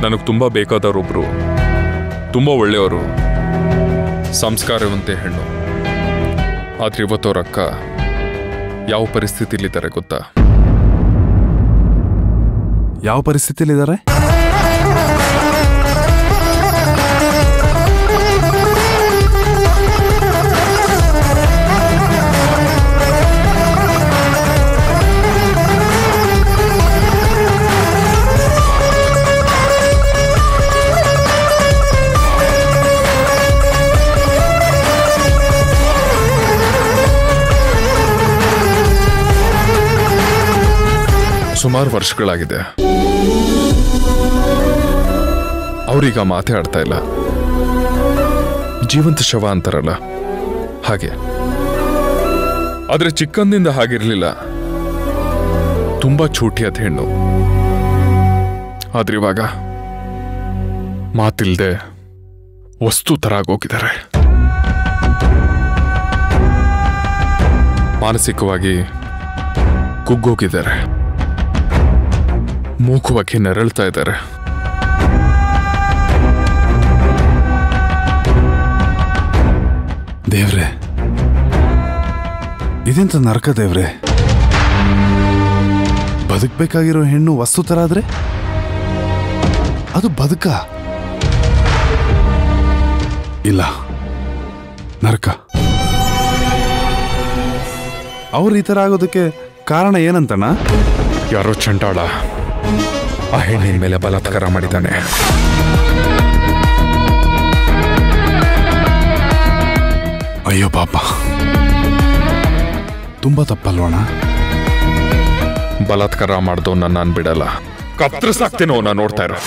ನನಗೆ ತುಂಬ ಬೇಕಾದವರೊಬ್ರು ತುಂಬ ಒಳ್ಳೆಯವರು ಸಂಸ್ಕಾರವಂತೆ ಹೆಣ್ಣು ಆದ್ರೆ ಇವತ್ತವ್ರ ಅಕ್ಕ ಯಾವ ಪರಿಸ್ಥಿತಿಲಿದ್ದಾರೆ ಗೊತ್ತಾ ಯಾವ ಪರಿಸ್ಥಿತಿಲಿದ್ದಾರೆ ಸುಮಾರು ವರ್ಷಗಳಾಗಿದೆ ಅವ್ರೀಗ ಮಾತೇ ಆಡ್ತಾ ಇಲ್ಲ ಜೀವಂತ ಶವ ಅಂತಾರಲ್ಲ ಹಾಗೆ ಆದ್ರೆ ಚಿಕ್ಕಂದಿಂದ ಹಾಗಿರ್ಲಿಲ್ಲ ತುಂಬಾ ಚೂಟಿಯಾದ ಹೆಣ್ಣು ಆದ್ರೆ ಇವಾಗ ಮಾತಿಲ್ದೆ ವಸ್ತು ತರ ಆಗೋಗಿದ್ದಾರೆ ಮಾನಸಿಕವಾಗಿ ಕುಗ್ಗೋಗಿದ್ದಾರೆ ಮೂಕುವಾಗಿ ನೆರಳ್ತಾ ಇದ್ದಾರೆ ದೇವ್ರೆ ಇದೆಂತ ನರಕ ದೇವ್ರೆ ಬದುಕ್ಬೇಕಾಗಿರೋ ಹೆಣ್ಣು ವಸ್ತು ತರ ಆದ್ರೆ ಅದು ಬದುಕ ಇಲ್ಲ ನರಕ ಅವ್ರು ಈ ತರ ಆಗೋದಕ್ಕೆ ಕಾರಣ ಏನಂತಣ್ಣ ಯಾರೋ ಚಂಡಾಳ ಆ ಹೆಣ್ಣಿನ ಮೇಲೆ ಬಲಾತ್ಕಾರ ಮಾಡಿದ್ದಾನೆ ಅಯ್ಯೋ ಪಾಪ ತುಂಬಾ ತಪ್ಪಲ್ವಣ ಬಲಾತ್ಕಾರ ಮಾಡ್ದವನ್ನ ನಾನು ಬಿಡಲ್ಲ ಕತ್ತರಿಸಾಕ್ತೇನೋ ನಾ ನೋಡ್ತಾ ಇರೋ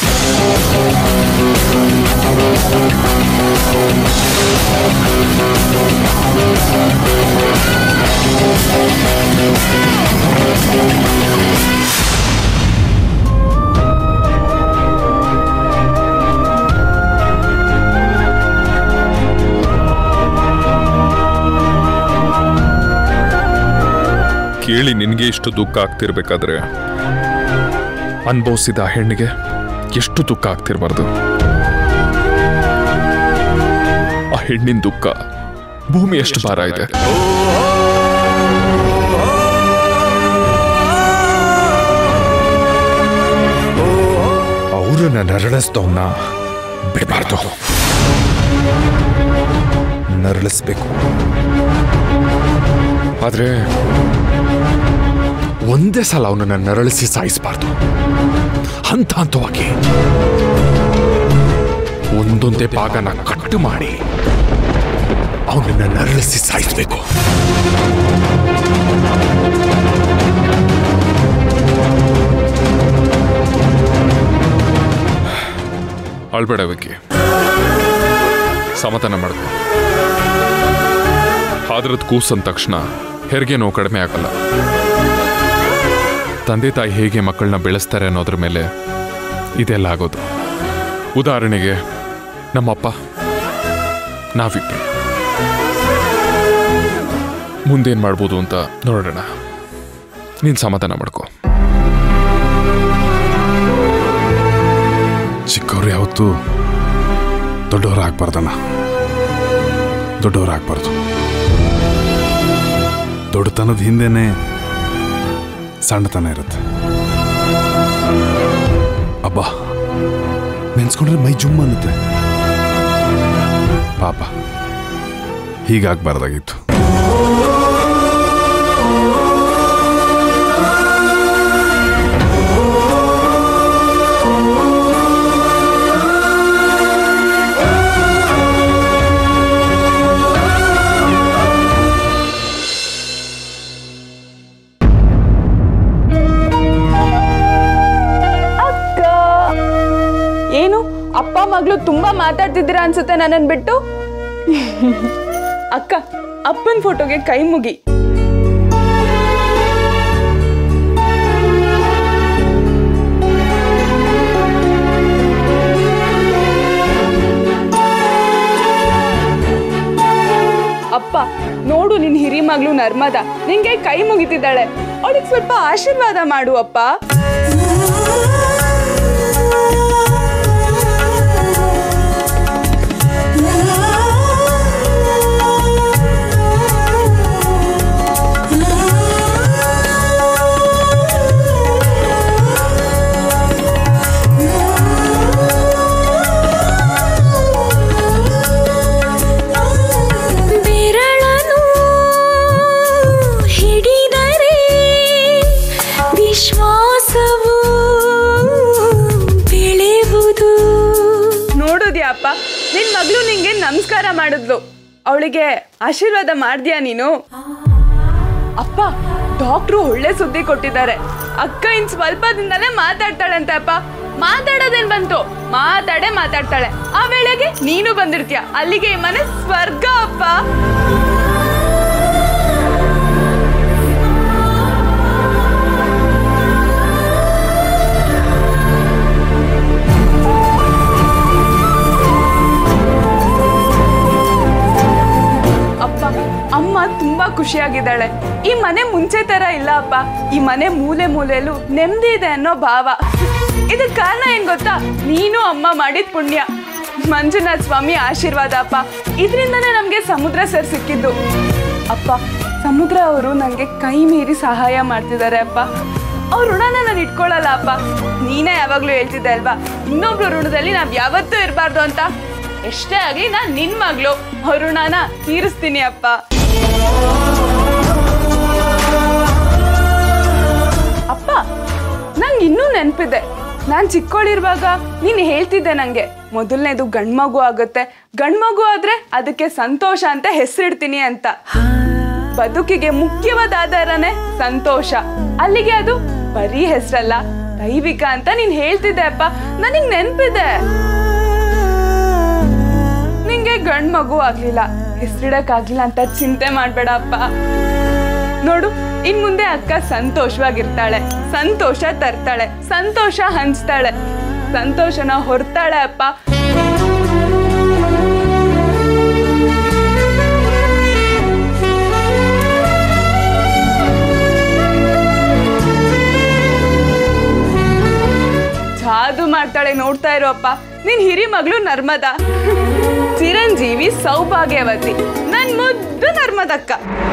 ಕೇಳಿ ನಿನಗೆ ಇಷ್ಟು ದುಃಖ ಆಗ್ತಿರ್ಬೇಕಾದ್ರೆ ಅನುಭವಿಸಿದ ಆ ಹೆಣ್ಣಿಗೆ ಎಷ್ಟು ದುಃಖ ಆಗ್ತಿರ್ಬಾರ್ದು ಆ ಹೆಣ್ಣಿನ ದುಃಖ ಭೂಮಿ ಎಷ್ಟು ಭಾರ ಇದೆ ಅವ್ರನ್ನ ನರಳಿಸ್ದವನ್ನ ಬಿಡಬಾರ್ದು ನರಳಿಸ್ಬೇಕು ಆದ್ರೆ ಒಂದೇ ಸಲ ಅವನನ್ನ ನರಳಿಸಿ ಸಾಯಿಸಬಾರ್ದು ಹಂತ ಹಂತವಾಗಿ ಒಂದೊಂದೇ ಭಾಗನ ಕಟ್ಟು ಮಾಡಿ ಅವನನ್ನ ನರಳಿಸಿ ಸಾಯಿಸಬೇಕು ಅಳ್ಬೇಡ ವಿಕ್ಕಿ ಸಮಾಧಾನ ಮಾಡ್ಕೊ ಹಾದ್ರದ್ ಕೂಸ್ ಅಂದ ತಕ್ಷಣ ಹೆರಿಗೆ ನೋವು ಕಡಿಮೆ ಆಗಲ್ಲ ತಂದೆ ತಾಯಿ ಹೇಗೆ ಮಕ್ಕಳನ್ನ ಬೆಳೆಸ್ತಾರೆ ಅನ್ನೋದ್ರ ಮೇಲೆ ಇದೆಲ್ಲ ಆಗೋದು ಉದಾಹರಣೆಗೆ ನಮ್ಮಪ್ಪ ನಾವಿಬ್ರು ಮುಂದೇನ್ ಮಾಡ್ಬೋದು ಅಂತ ನೋಡೋಣ ನೀನ್ ಸಮಾಧಾನ ಮಾಡ್ಕೊ ಚಿಕ್ಕವ್ರು ಯಾವತ್ತೂ ದೊಡ್ಡವ್ರು ಆಗ್ಬಾರ್ದಣ್ಣ ದೊಡ್ಡವ್ರು ಆಗ್ಬಾರ್ದು ದೊಡ್ಡತನದ ಹಿಂದೆನೆ ಸಣ್ಣತನ ಇರುತ್ತೆ ಅಬ್ಬಾ ನೆನ್ಸ್ಕೊಂಡ್ರೆ ಮೈ ಜುಮ್ ಅನ್ನುತ್ತೆ ಪಾಪ ಹೀಗಾಗ್ಬಾರ್ದಾಗಿತ್ತು ಅಕ್ಕ ಏನು ಅಪ್ಪ ಮಗಳು ತುಂಬಾ ಮಾತಾಡ್ತಿದ್ದೀರಾ ಅನ್ಸುತ್ತೆ ನನ್ನನ್ ಬಿಟ್ಟು ಅಕ್ಕ ಅಪ್ಪನ ಫೋಟೋಗೆ ಕೈ ಮುಗಿ ಅಪ್ಪ ನೋಡು ನಿನ್ ಹಿರಿ ಮಗಳು ನರ್ಮದಾ ನಿಂಗೆ ಕೈ ಮುಗಿತಿದ್ದಾಳೆ ಅವಳಿಗೆ ಸ್ವಲ್ಪ ಆಶೀರ್ವಾದ ಮಾಡು ಅಪ್ಪ ಅಪ್ಪ ನಿನ್ ಮಗಳು ನಿಂಗೆ ನಮಸ್ಕಾರ ಮಾಡಿದ್ಲು ಅವಳಿಗೆ ಆಶೀರ್ವಾದ ಮಾಡ್ದ್ಯಾ ನೀನು ಅಪ್ಪ ಡಾಕ್ಟ್ರು ಒಳ್ಳೆ ಸುದ್ದಿ ಕೊಟ್ಟಿದ್ದಾರೆ ಅಕ್ಕ ಇನ್ ಸ್ವಲ್ಪ ದಿನದಲ್ಲೇ ಮಾತಾಡ್ತಾಳಂತೆ ಅಪ್ಪ ಮಾತಾಡೋದೇನ್ ಬಂತು ಮಾತಾಡೇ ಮಾತಾಡ್ತಾಳೆ ಆ ವೇಳೆಗೆ ನೀನು ಬಂದಿರ್ತೀಯ ಅಲ್ಲಿಗೆ ಈ ಮನೆ ಸ್ವರ್ಗ ಅಪ್ಪ ಅಪ್ಪ ಅಮ್ಮ ತುಂಬಾ ಖುಷಿಯಾಗಿದ್ದಾಳೆ ಈ ಮನೆ ಮುಂಚೆ ತರ ಇಲ್ಲ ಅಪ್ಪ ಈ ಮನೆ ಮೂಲೆ ಮೂಲೆಯಲ್ಲೂ ನೆಮ್ಮದಿ ಇದೆ ಅನ್ನೋ ಭಾವ ಇದಕ್ ಕಾರಣ ಏನ್ ಗೊತ್ತಾ ನೀನು ಅಮ್ಮ ಮಾಡಿದ ಪುಣ್ಯ ಮಂಜುನಾಥ್ ಸ್ವಾಮಿ ಆಶೀರ್ವಾದ ಅಪ್ಪ ಇದರಿಂದನೇ ನಮ್ಗೆ ಸಮುದ್ರ ಸರ್ ಸಿಕ್ಕಿದ್ದು ಅಪ್ಪ ಸಮುದ್ರ ಅವರು ನನಗೆ ಕೈ ಮೀರಿ ಸಹಾಯ ಮಾಡ್ತಿದ್ದಾರೆ ಅಪ್ಪ ಅವ್ರ ಋಣನ ನಾನು ಇಟ್ಕೊಳ್ಳಲ್ಲ ಅಪ್ಪ ನೀನೇ ಯಾವಾಗ್ಲೂ ಹೇಳ್ತಿದ್ದೆ ಅಲ್ವಾ ಇನ್ನೊಬ್ರು ಋಣದಲ್ಲಿ ನಾವ್ ಯಾವತ್ತೂ ಇರಬಾರ್ದು ಅಂತ ಎಷ್ಟೇ ಆಗ್ಲಿ ನಾನ್ ನಿನ್ ಮಗಳು ಅವ್ರ ಋಣನ ತೀರಿಸ್ತೀನಿ ಅಪ್ಪ ಅಪ್ಪ ನಂಗೆ ಇನ್ನೂ ನೆನಪಿದೆ ನಾನು ಚಿಕ್ಕವಳಿರುವಾಗ ನೀನು ಹೇಳ್ತಿದ್ದೆ ನನಗೆ ಮೊದಲನೇದು ಗಂಡ್ಮಗು ಆಗುತ್ತೆ ಗಂಡ್ಮಗು ಆದ್ರೆ ಅದಕ್ಕೆ ಸಂತೋಷ ಅಂತ ಹೆಸರಿಡ್ತೀನಿ ಅಂತ ಬದುಕಿಗೆ ಮುಖ್ಯವಾದ ಆಧಾರನೇ ಸಂತೋಷ ಅಲ್ಲಿಗೆ ಅದು ಬರೀ ಹೆಸರಲ್ಲ ದೈವಿಕ ಅಂತ ನೀನ್ ಹೇಳ್ತಿದ್ದೆ ಅಪ್ಪ ನನಗ್ ನೆನ್ಪಿದೆ ನಿಂಗೆ ಗಂಡ್ ಮಗು ಆಗ್ಲಿಲ್ಲ ಹೆಸರಿಡಕ್ ಆಗ್ಲಿಲ್ಲ ಅಂತ ಚಿಂತೆ ಮಾಡ್ಬೇಡ ಅಪ್ಪ ನೋಡು ಇನ್ ಮುಂದೆ ಅಕ್ಕ ಸಂತೋಷವಾಗಿರ್ತಾಳೆ ಸಂತೋಷ ತರ್ತಾಳೆ ಸಂತೋಷ ಹಂಚ್ತಾಳೆ ಸಂತೋಷನ ಹೊರ್ತಾಳೆ ಅಪ್ಪ ಜಾದು ಮಾಡ್ತಾಳೆ ನೋಡ್ತಾ ಇರೋ ಅಪ್ಪ ನಿನ್ ಹಿರಿ ಮಗಳು ನರ್ಮದಾ ಚಿರಂಜೀವಿ ಸೌಭಾಗ್ಯವತಿ ನನ್ ಮುದ್ದು ನರ್ಮದಕ್ಕ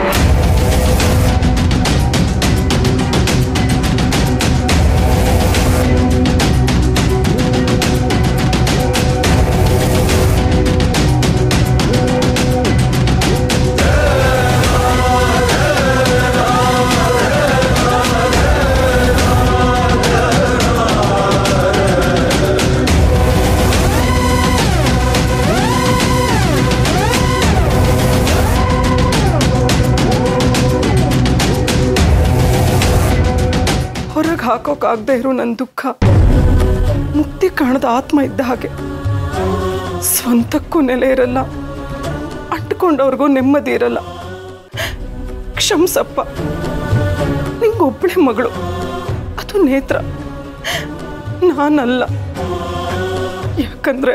ಹೊರಗೆ ಹಾಕೋಕ್ಕಾಗದೇ ಇರೋ ನನ್ನ ದುಃಖ ಮುಕ್ತಿ ಕಾಣದ ಆತ್ಮ ಇದ್ದ ಹಾಗೆ ಸ್ವಂತಕ್ಕೂ ನೆಲೆ ಇರಲ್ಲ ಅಂಟ್ಕೊಂಡವ್ರಿಗೂ ನೆಮ್ಮದಿ ಇರಲ್ಲ ಕ್ಷಮ್ಸಪ್ಪ ನಿಂಗೊಬ್ಬಳೆ ಮಗಳು ಅದು ನೇತ್ರ ನಾನಲ್ಲ ಯಾಕಂದ್ರೆ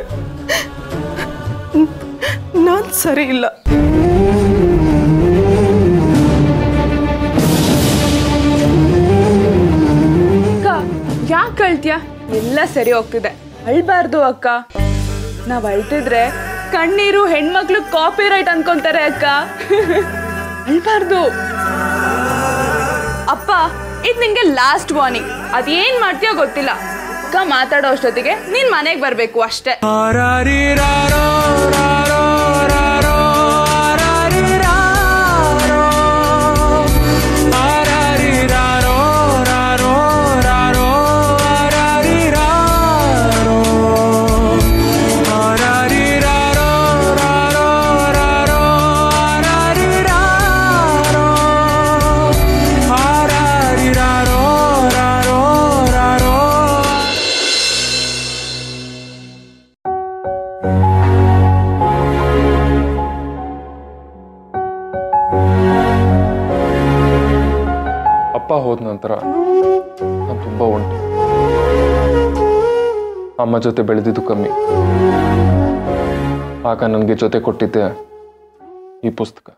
ನಾನು ಸರಿ ಇಲ್ಲ ಅಕ್ಕ ಯಾಕೆ ಅಳ್ತ್ಯ ಎಲ್ಲ ಸರಿ ಹೋಗ್ತಿದೆ ಅಳ್ಬಾರ್ದು ಅಕ್ಕ ನಾವ್ ಅಳ್ತಿದ್ರೆ ಕಣ್ಣೀರು ಹೆಣ್ಮಕ್ಳು ಕಾಪಿ ರೈಟ್ ಅನ್ಕೊಂತಾರೆ ಅಕ್ಕ ಅಳ್ಬಾರ್ದು ಅಪ್ಪ ಇದು ನಿಂಗೆ ಲಾಸ್ಟ್ ವಾರ್ನಿಂಗ್ ಅದೇನ್ ಮಾಡ್ತೀಯೋ ಗೊತ್ತಿಲ್ಲ ಅಕ್ಕ ಮಾತಾಡೋ ಅಷ್ಟೊತ್ತಿಗೆ ನೀನ್ ಮನೆಗೆ ಬರ್ಬೇಕು ಅಷ್ಟೇ ಅಪ್ಪ ಹೋದ ನಂತರ ನಾನು ತುಂಬ ಉಂಟು ಅಮ್ಮ ಜೊತೆ ಬೆಳೆದಿದ್ದು ಕಮ್ಮಿ ಆಗ ನನಗೆ ಜೊತೆ ಕೊಟ್ಟಿದ್ದೆ ಈ ಪುಸ್ತಕ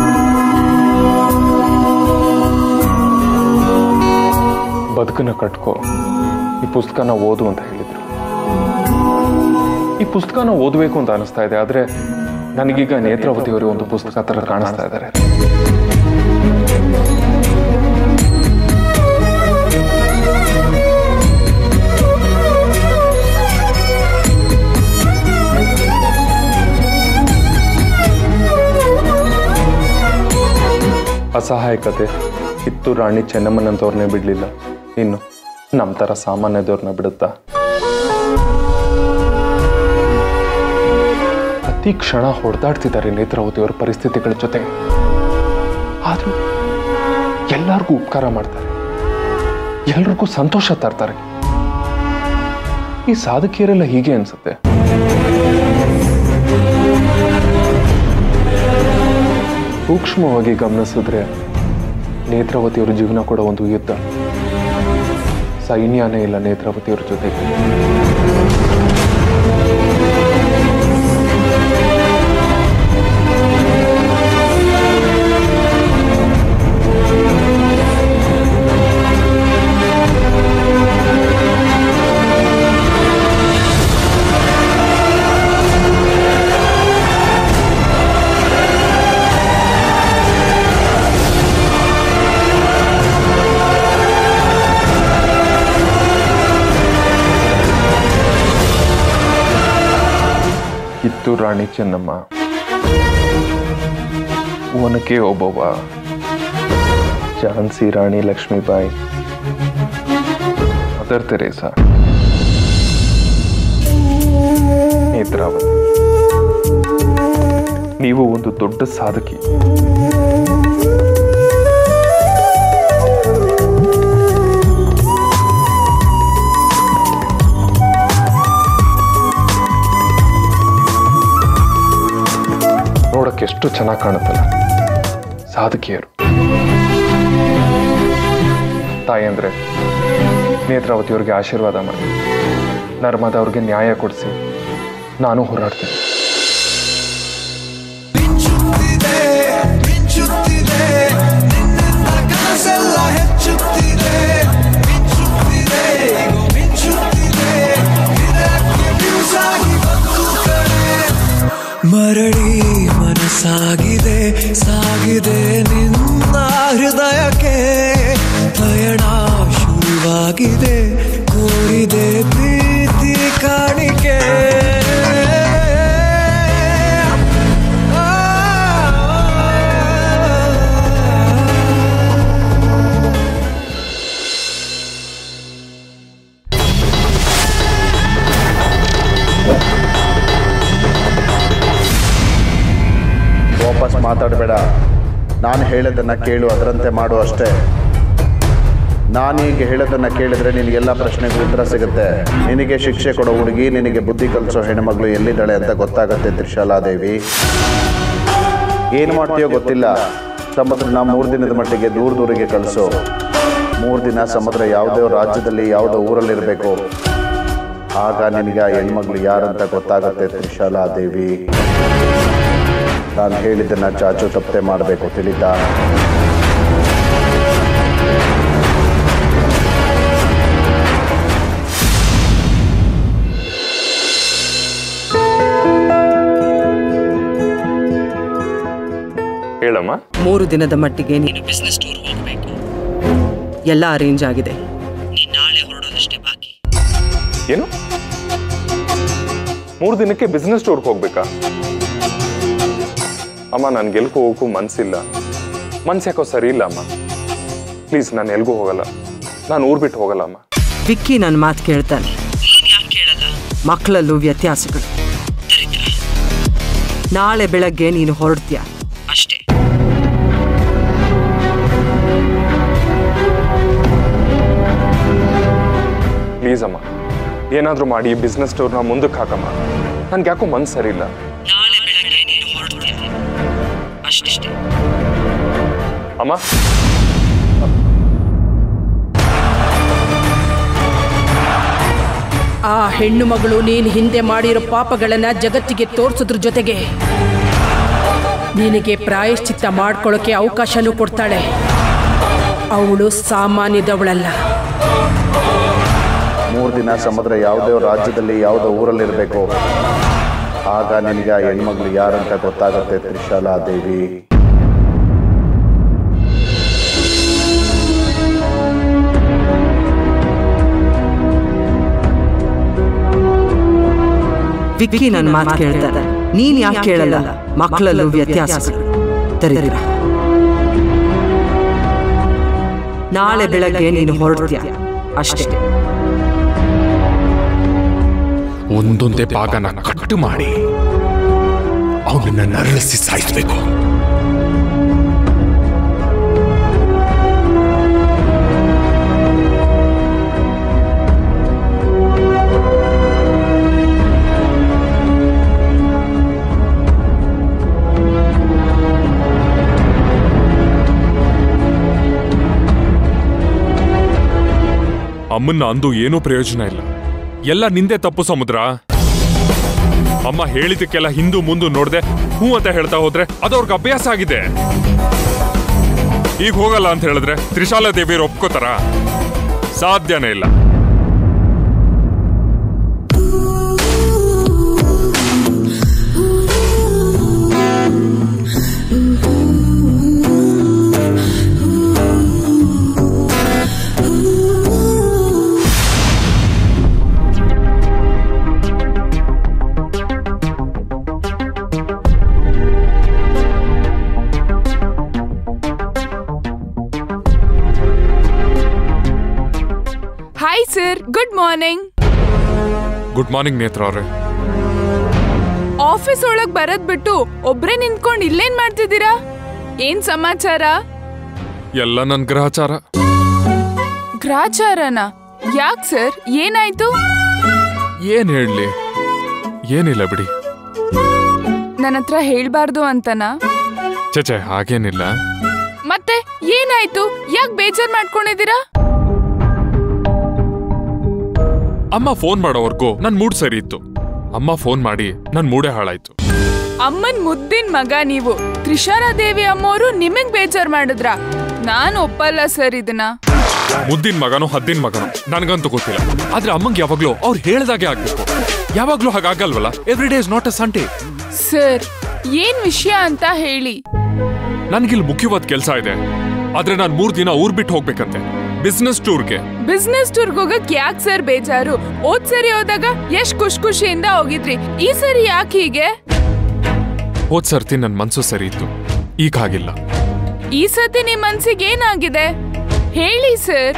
ಬದುಕನ್ನ ಕಟ್ಕೋ ಈ ಪುಸ್ತಕನ ಓದು ಅಂತ ಹೇಳಿದ್ರು ಈ ಪುಸ್ತಕನ ಓದಬೇಕು ಅಂತ ಅನಿಸ್ತಾ ಇದೆ ಆದ್ರೆ ನನಗೀಗ ನೇತ್ರಾವತಿಯವರು ಒಂದು ಪುಸ್ತಕ ತರ ಕಾಣಿಸ್ತಾ ಇದ್ದಾರೆ ಅಸಹಾಯಕತೆ ಕಿತ್ತು ರಾಣಿ ಚೆನ್ನಮ್ಮನಂತವ್ರನ್ನೇ ಬಿಡ್ಲಿಲ್ಲ ಇನ್ನು ನಮ್ಮ ಥರ ಸಾಮಾನ್ಯದವ್ರನ್ನ ಬಿಡುತ್ತಾ ಪ್ರತಿ ಕ್ಷಣ ಹೊಡೆದಾಡ್ತಿದ್ದಾರೆ ನೇತ್ರಾವತಿಯವರ ಪರಿಸ್ಥಿತಿಗಳ ಜೊತೆ ಆದರೂ ಎಲ್ಲರಿಗೂ ಉಪಕಾರ ಮಾಡ್ತಾರೆ ಎಲ್ರಿಗೂ ಸಂತೋಷ ತರ್ತಾರೆ ಈ ಸಾಧಕಿಯರೆಲ್ಲ ಹೀಗೆ ಅನ್ಸುತ್ತೆ ಸೂಕ್ಷ್ಮವಾಗಿ ಗಮನಿಸಿದ್ರೆ ನೇತ್ರಾವತಿಯವರ ಜೀವನ ಕೂಡ ಒಂದು ಯುದ್ಧ ಸೈನ್ಯನೇ ಇಲ್ಲ ನೇತ್ರಾವತಿಯವರ ಜೊತೆಗೆ ಇತ್ತು ರಾಣಿ ಚೆನ್ನಮ್ಮ ಒನಕೆ ಓಬವ್ವ ಝಾನ್ಸಿ ರಾಣಿ ಲಕ್ಷ್ಮೀಬಾಯಿ ಮದರ್ ತೆರೇಸಾ ನೇತ್ರಾವತಿ ನೀವು ಒಂದು ದೊಡ್ಡ ಸಾಧಕಿ ನೋಡಕ್ಕೆ ಎಷ್ಟು ಚೆನ್ನಾಗಿ ಕಾಣುತ್ತಲ್ಲ ಸಾಧಕಿಯರು ತಾಯಿ ಅಂದ್ರೆ ನೇತ್ರಾವತಿಯವ್ರಿಗೆ ಆಶೀರ್ವಾದ ಮಾಡಿ ನರ್ಮದ ಅವ್ರಿಗೆ ನ್ಯಾಯ ಕೊಡಿಸಿ ನಾನು ಹೋರಾಡ್ತೀನಿ ಮಿಂಚುತ್ತಿದೆ ಮಿಂಚುತ್ತಿದೆ ನಿನ್ನಿಂದ ಕನಸೆಲ್ಲ ಹೆಚ್ಚುತ್ತಿದೆ ಮಿಂಚುತ್ತಿದೆ ಈಗ ಮಿಂಚುತ್ತಿದೆ ಇದಕ್ಕೆ ಬಿರುಸಾಗಿ ಬಂತು ಕಡೆ ಮರಳಿ ಮನಸ್ಸಾಗಿದೆ ಸಾಗಿದೆ ನಿನ್ನ ಹೃದಯಕ್ಕೆ ಪಯಣ ಶುರುವಾಗಿದೆ ಕೋರಿದೆ ಪ್ರೀತಿ ಕಾಣಿಕೆ ವಾಪಸ್ ಮಾತಾಡಬೇಡ ನಾನು ಹೇಳೋದನ್ನು ಕೇಳು ಅದರಂತೆ ಮಾಡು ಅಷ್ಟೇ ನಾನೀಗ ಹೇಳೋದನ್ನು ಕೇಳಿದ್ರೆ ನಿನಗೆಲ್ಲ ಪ್ರಶ್ನೆಗೂ ಉತ್ತರ ಸಿಗುತ್ತೆ ನಿನಗೆ ಶಿಕ್ಷೆ ಕೊಡೋ ಹುಡುಗಿ ನಿನಗೆ ಬುದ್ಧಿ ಕಲಿಸೋ ಹೆಣ್ಮಗಳು ಎಲ್ಲಿದ್ದಾಳೆ ಅಂತ ಗೊತ್ತಾಗುತ್ತೆ ತ್ರಿಶಾಲಾದೇವಿ ಏನು ಮಾಡ್ತೀಯೋ ಗೊತ್ತಿಲ್ಲ ಸಮುದ್ರನ ಮೂರು ದಿನದ ಮಟ್ಟಿಗೆ ದೂರ ದೂರಿಗೆ ಕಳಿಸು ಮೂರು ದಿನ ಸಮುದ್ರ ಯಾವುದೇ ರಾಜ್ಯದಲ್ಲಿ ಯಾವುದೋ ಊರಲ್ಲಿರಬೇಕು ಆಗ ನಿನಗೆ ಆ ಹೆಣ್ಮಗಳು ಯಾರಂತ ಗೊತ್ತಾಗುತ್ತೆ ತ್ರಿಶಾಲಾದೇವಿ ನಾನು ಹೇಳಿದ್ದನ್ನ ಚಾಚು ತಪ್ಪದೆ ಮಾಡಬೇಕು ತಿಳಿತಾ ಹೇಳಮ್ಮ ಮೂರು ದಿನದ ಮಟ್ಟಿಗೆ ನೀನು ಬಿಸ್ನೆಸ್ ಟೂರ್ ಹೋಗಬೇಕು ಎಲ್ಲ ಅರೇಂಜ್ ಆಗಿದೆ ನೀನ್ ನಾಳೆ ಹೊರಡೋದಷ್ಟೇ ಬಾಕಿ ಏನು ಮೂರು ದಿನಕ್ಕೆ ಬಿಸ್ನೆಸ್ ಟೂರ್ಗೆ ಹೋಗ್ಬೇಕಾ ಅಮ್ಮ ನನ್ಗೆ ಎಲ್ಗೂ ಹೋಗಕ್ಕೂ ಮನ್ಸಿಲ್ಲ ಮನ್ಸು ಯಾಕೋ ಸರಿ ಇಲ್ಲ ಅಮ್ಮ ಪ್ಲೀಸ್ ನಾನು ಎಲ್ಗೂ ಹೋಗಲ್ಲ ನಾನು ಊರ್ ಬಿಟ್ಟು ಹೋಗಲ್ಲ ಅಮ್ಮ ವಿಕ್ಕಿ ನನ್ನ ಮಾತು ಕೇಳ್ತಾನೆ ಮಕ್ಕಳಲ್ಲೂ ವ್ಯತ್ಯಾಸಗಳು ದರಿದ್ರ. ನಾಳೆ ಬೆಳಗ್ಗೆ ನೀನು ಹೊರಡ್ತೀಯ ಅಷ್ಟೇ ಪ್ಲೀಸ್ ಅಮ್ಮ ಏನಾದರೂ ಮಾಡಿ ಬಿಸ್ನೆಸ್ ಟೂರ್ನ ಮುಂದಕ್ಕೆ ಹಾಕಮ್ಮ ನನ್ಗೆ ಯಾಕೋ ಮನ್ಸು ಸರಿ ಇಲ್ಲ ನಾಳೆ ಬೆಳಗ್ಗೆ ನೀನು ಹೊರಡ್ತೀಯ ಅಷ್ಟೇ ಅಮ್ಮ ಆ ಹೆಣ್ಣು ಮಗಳು ನೀನು ಹಿಂದೆ ಮಾಡಿರೋ ಪಾಪಗಳನ್ನ ಜಗತ್ತಿಗೆ ತೋರ್ಸೋದ್ರ ಜೊತೆಗೆ ನಿನಗೆ ಪ್ರಾಯಶ್ಚಿತ್ತ ಮಾಡ್ಕೊಳ್ಳೋಕೆ ಅವಕಾಶನೂ ಕೊಡ್ತಾಳೆ ಅವಳು ಸಾಮಾನ್ಯದವಳಲ್ಲ ಮೂರು ದಿನ ಸಮುದ್ರ ಯಾವುದೇ ರಾಜ್ಯದಲ್ಲಿ ಯಾವುದೋ ಊರಲ್ಲಿರಬೇಕು ಆಗ ನಿನಗೆ ಆ ಹೆಣ್ಮಗಳು ಯಾರಂತ ಗೊತ್ತಾಗುತ್ತೆ ತ್ರಿಶಾಲಾದೇವಿ ವಿಕ್ಕಿ ನನ್ನ ಮಾತು ಕೇಳ್ತಾನೆ ನೀನ್ ಯಾಕೆ ಕೇಳಲ್ಲ ಮಕ್ಕಳಲ್ಲೂ ವ್ಯತ್ಯಾಸಗಳು ದರಿದ್ರ. ನಾಳೆ ಬೆಳಗ್ಗೆ ನೀನು ಹೊರಡ್ತೀಯ ಅಷ್ಟೇ ಒಂದೊಂದೇ ಭಾಗನ ಕಟ್ಟು ಮಾಡಿ ಅವನನ್ನ ನರಳಿಸಿ ಸಾಯಿಸ್ಬೇಕು ಅಮ್ಮನ್ನ ಅಂದು ಏನೂ ಪ್ರಯೋಜನ ಇಲ್ಲ ಎಲ್ಲ ನಿಂದೆ ತಪ್ಪು ಸಮುದ್ರ ಅಮ್ಮ ಹೇಳಿದಕ್ಕೆಲ್ಲ ಹಿಂದು ಮುಂದು ನೋಡ್ದೆ ಹ್ಞೂ ಅಂತ ಹೇಳ್ತಾ ಹೋದ್ರೆ ಅದು ಅವ್ರಿಗೆ ಅಭ್ಯಾಸ ಆಗಿದೆ ಈಗ ಹೋಗಲ್ಲ ಅಂತ ಹೇಳಿದ್ರೆ ತ್ರಿಶಾಲ ದೇವಿಯರು ಒಪ್ಕೋತಾರ ಸಾಧ್ಯನೇ ಇಲ್ಲ hi sir good morning good morning Netra ಅವ್ರೆ ಆಫೀಸ್ ಒಳಗ್ ಬರದ್ ಬಿಟ್ಟು ಒಬ್ರೇ ನಿಂತ್ಕೊಂಡ್ ಇಲ್ಲೇನ್ ಮಾಡ್ತಿದ್ದೀರಾ ಏನ್ ಸಮಾಚಾರ ಎಲ್ಲ ನನ್ನ ಗ್ರಹಚಾರ ಗ್ರಾಚಾರನ ಯಾಕ್ ಸರ್ ಏನಾಯ್ತು ಏನ್ ಹೇಳಲಿ ಏನಿಲ್ಲ ಬಿಡಿ ನನ್ನ ಹತ್ರ ಹೇಳ್ಬಾರ್ದು ಅಂತನಾ ಚಚೆ ಹಾಗೇನಿಲ್ಲ ಮತ್ತೆ ಏನಾಯ್ತು ಯಾಕ್ ಬೇಜಾರ್ ಮಾಡ್ಕೊಂಡಿದ್ದೀರಾ ಅಮ್ಮ ಫೋನ್ ಮಾಡೋವರೆಗೂ ನನ್ ಮೂಡ್ ಸರಿ ಇತ್ತು ಅಮ್ಮ ಫೋನ್ ಮಾಡಿ ನನ್ ಮೂಡೇ ಹಾಳಾಯ್ತು ಅಮ್ಮನ್ ಮುದ್ದಿನ ಮಗ ನೀವು ತ್ರಿಶಾಲಾ ದೇವಿ ಅಮ್ಮೋರು ನಿಮಗ್ ಬೇಜಾರ್ ಮಾಡಿದ್ರ ನಾನ್ ಒಪ್ಪಲ್ಲ ಸರ್ ಇದನ್ನ ಮುದ್ದಿನ ಮಗನೋ ಹದ್ದಿನ ಮಗನೋ ನನಗಂತೂ ಗೊತ್ತಿಲ್ಲ ಆದ್ರೆ ಅಮ್ಮಂಗೆ ಯಾವಾಗ್ಲೂ ಅವ್ರು ಹೇಳ್ದಾಗೆ ಆಗ್ಬೇಕು ಯಾವಾಗ್ಲೂ ಹಾಗಾಗಲ್ವಲ್ಲ every day is not a Sunday sir ಏನ್ ವಿಷಯ ಅಂತ ಹೇಳಿ ನನ್ಗಿಲ್ಲಿ ಮುಖ್ಯವಾದ ಕೆಲಸ ಇದೆ ಆದ್ರೆ ನಾನ್ ಮೂರ್ ದಿನ ಊರ್ ಬಿಟ್ಟು ಹೋಗ್ಬೇಕಂತೆ ಬಿಸ್ನೆಸ್ ಟೂರ್ಗೆ ಬಿಸ್ನೆಸ್ ಟೂರ್ಗ್ ಹೋಗಕ್ ಯಾಕ್ ಸರ್ ಬೇಜಾರು ಹೋದ್ ಸರಿ ಹೋದಾಗ ಎಷ್ಟ್ ಖುಷ್ ಖುಷಿಯಿಂದ ಹೋಗಿದ್ರಿ ಈ ಸರಿ ಯಾಕೆ ಹೀಗೆ ಹೋದ್ ಸರ್ತಿ ನನ್ ಮನ್ಸು ಸರಿ ಇತ್ತು ಈಗ ಹಾಗಿಲ್ಲ ಈ ಸತಿ ನಿಮ್ ಮನ್ಸಿಗೆ ಏನಾಗಿದೆ ಹೇಳಿ ಸರ್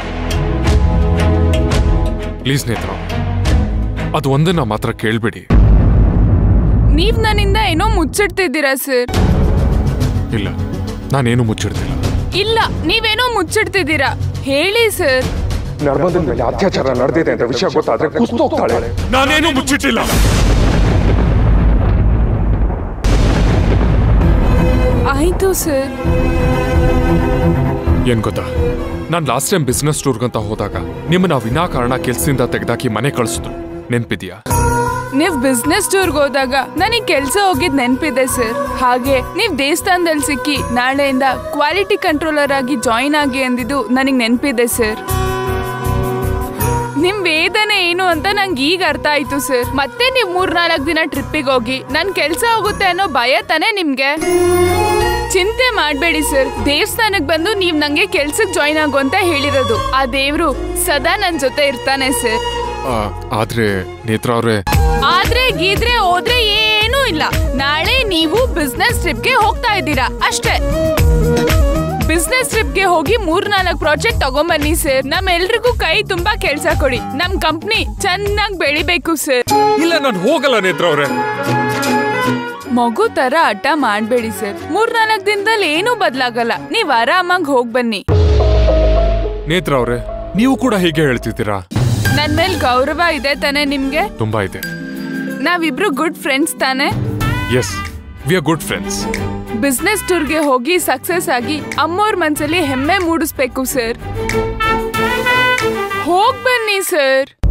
ಪ್ಲೀಸ್ ನೇತ್ರ ಅದು ಒಂದನ್ನ ಮಾತ್ರ ಕೇಳ್ಬೇಡಿ ನೀವ್ ನನ್ನಿಂದ ಏನೋ ಮುಚ್ಚಿಡ್ತಿದ್ದೀರಾ ಸರ್ ಇಲ್ಲ ನಾನೇನು ಮುಚ್ಚಿಡ್ತಿಲ್ಲ ಇಲ್ಲ ನೀವೇನೋ ಮುಚ್ಚಿಡ್ತಿದ್ದೀರಾ ಹೇಳಿ ಸರ್ ನರ್ಮದನ್ ಮೇಲೆ ಅತ್ಯಾಚಾರ ನಡೆದಿದೆ ಅಂತ ವಿಷಯ ಗೊತ್ತಾದ್ರೆ ಕುಸ್ತೋಗ್ತಾಳೆ ನಾನೇನು ಮುಚ್ಚಿಟ್ಟಿಲ್ಲ ಆಯ್ತು ಸರ್ ಏನ್ ಗೊತ್ತಾ ನಾನ್ ಲಾಸ್ಟ್ ಟೈಮ್ ಬಿಸ್ನೆಸ್ ಟೂರ್ಗಂತ ಹೋದಾಗ ನಿಮ್ಮನ್ನ ವಿನಾಕಾರಣ ಕೆಲ್ಸದಿಂದ ತೆಗೆದಾಕಿ ಮನೆ ಕಳಿಸಿದ್ರು ನೆನ್ಪಿದ್ಯಾ ನೀವ್ ಬಿಸ್ನೆಸ್ ಟೂರ್ಗ್ ಹೋದಾಗ ನನಗ್ ಕೆಲ್ಸ ಹೋಗಿದ್ ನೆನ್ಪಿದೆ ಸರ್ ಹಾಗೆ ನೀವ್ ದೇವಸ್ಥಾನದಲ್ಲಿ ಸಿಕ್ಕಿ ನಾಳೆಯಿಂದ ಕ್ವಾಲಿಟಿ ಕಂಟ್ರೋಲರ್ ಆಗಿ ಜಾಯಿನ್ ಆಗಿ ಅಂದಿದ್ದು ನನಗ್ ನೆನ್ಪಿದೆ ಸರ್ ನಿಮ್ ವೇದನೆ ಏನು ಅಂತ ನಂಗೆ ಈಗ ಅರ್ಥ ಆಯ್ತು ಸರ್ ಮತ್ತೆ ನೀವ್ ಮೂರ್ನಾಲ್ಕು ದಿನ ಟ್ರಿಪ್ಪಿಗೆ ಹೋಗಿ ನನ್ ಕೆಲ್ಸ ಹೋಗುತ್ತೆ ಅನ್ನೋ ಭಯ ತಾನೇ ನಿಮ್ಗೆ ಚಿಂತೆ ಮಾಡ್ಬೇಡಿ ಸರ್ ದೇವಸ್ಥಾನಕ್ ಬಂದು ನೀವ್ ನಂಗೆ ಕೆಲ್ಸಕ್ ಜಾಯಿನ್ ಆಗು ಅಂತ ಹೇಳಿರೋದು ಆ ದೇವ್ರು ಸದಾ ನನ್ ಜೊತೆ ಇರ್ತಾನೆ ಸರ್ ಆ, ಆದ್ರೆ ನೇತ್ರ ಅವ್ರೆ ಆದ್ರೆ ಗೀದ್ರೆ ಹೋದ್ರೆ ಏನೂ ಇಲ್ಲ ನಾಳೆ ನೀವು ಬಿಸ್ನೆಸ್ ಟ್ರಿಪ್ಗೆ ಹೋಗ್ತಾ ಇದ್ದೀರಾ ಅಷ್ಟೇ ಬಿಸ್ನೆಸ್ ಟ್ರಿಪ್ಗೆ ಹೋಗಿ ಮೂರ್ನಾಲ್ಕು ಪ್ರಾಜೆಕ್ಟ್ ತಗೊಂಬನ್ನಿ ಸರ್ ನಮ್ಮೆಲ್ರಿಗೂ ಕೈ ತುಂಬಾ ಕೆಲ್ಸ ಕೊಡಿ ನಮ್ ಕಂಪ್ನಿ ಚೆನ್ನಾಗಿ ಬೆಳಿಬೇಕು ಸರ್ ಇಲ್ಲ ನಾನು ಹೋಗಲ್ಲ ನೇತ್ರ ಅವ್ರೆ ಮಗು ತರ ಹಠ ಮಾಡ್ಬೇಡಿ ಸರ್ ಮೂರ್ನಾಲ್ಕು ದಿನದಲ್ಲಿ ಏನೂ ಬದ್ಲಾಗಲ್ಲ ನೀವ್ ಆರಾಮಾಗಿ ಹೋಗ್ ಬನ್ನಿ ನೇತ್ರ ಅವ್ರೆ ನೀವು ಕೂಡ ಹೀಗೆ ಹೇಳ್ತಿದ್ದೀರಾ ನನ್ ಮೇಲ್ ಗೌರವ ಇದೆ ತಾನೇ ನಿಮ್ಗೆ ತುಂಬಾ ಇದೆ ನಾವಿಬ್ರು ಗುಡ್ ಫ್ರೆಂಡ್ಸ್ ತಾನೇ yes we are good friends business ಟೂರ್ಗೆ ಹೋಗಿ ಸಕ್ಸಸ್ ಆಗಿ ಅಮ್ಮೋರ್ ಮನ್ಸಲ್ಲಿ ಹೆಮ್ಮೆ ಮೂಡಿಸ್ಬೇಕು ಸರ್ ಹೋಗ್ ಬನ್ನಿ ಸರ್